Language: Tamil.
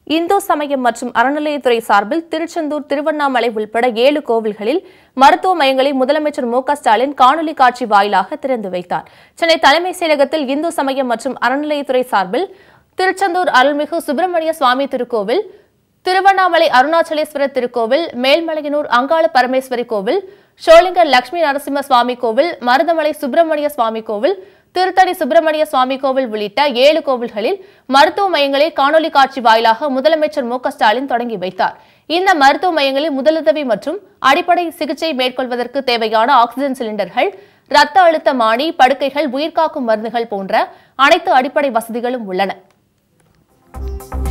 இந்து சமயம் மற்றும் அறநிலையத்துறை சார்பில் திருச்செந்தூர் திருவண்ணாமலை உள்பட ஏழு கோவில்களில் மருத்துவ மையங்களை முதலமைச்சர் மு க ஸ்டாலின் காணொலி காட்சி வாயிலாக திறந்து வைத்தார் சென்னை தலைமைச் செயலகத்தில் இந்து சமயம் மற்றும் அறநிலையத்துறை சார்பில் திருச்செந்தூர் அருள்மிகு சுப்பிரமணிய சுவாமி திருக்கோவில் திருவண்ணாமலை அருணாச்சலேஸ்வரர் திருக்கோவில் மேல்மலையனூர் அங்காள பரமேஸ்வரி கோவில் ஷோலிங்கர் லட்சுமி நரசிம்ம சுவாமி கோவில் மருதமலை சுப்பிரமணிய சுவாமி கோவில் திருத்தணி சுப்பிரமணிய சுவாமி கோவில் உள்ளிட்ட ஏழு கோவில்களில் மருத்துவ மையங்களை காணொலி காட்சி வாயிலாக முதலமைச்சர் மு க ஸ்டாலின் தொடங்கி வைத்தார் இந்த மருத்துவ மையங்களில் முதலுதவி மற்றும் அடிப்படை சிகிச்சை மேற்கொள்வதற்கு தேவையான ஆக்ஸிஜன் சிலிண்டர்கள் இரத்த அழுத்த மானி படுக்கைகள் உயிர்காக்கும் மருந்துகள் போன்ற அனைத்து அடிப்படை வசதிகளும் உள்ளன